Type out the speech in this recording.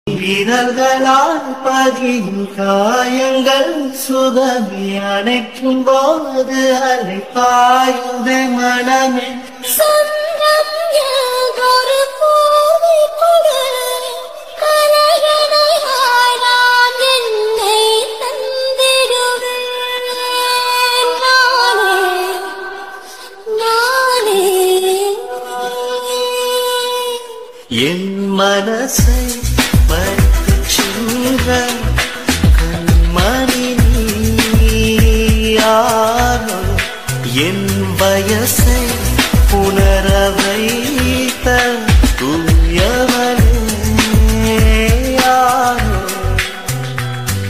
விரல்களால் பதியும் காயங்கள் சுகமே அணைக்கும் போது அலை பாயுதே மனமே சொந்தம் ஒரு பூவை கொடு கலையணையாய் நான் என்னை தந்திடுவேன் நானே நானே என் மனசை பறித்துச் சென்ற கண்மணி நீயானோ என் வயசை உணர வைத்த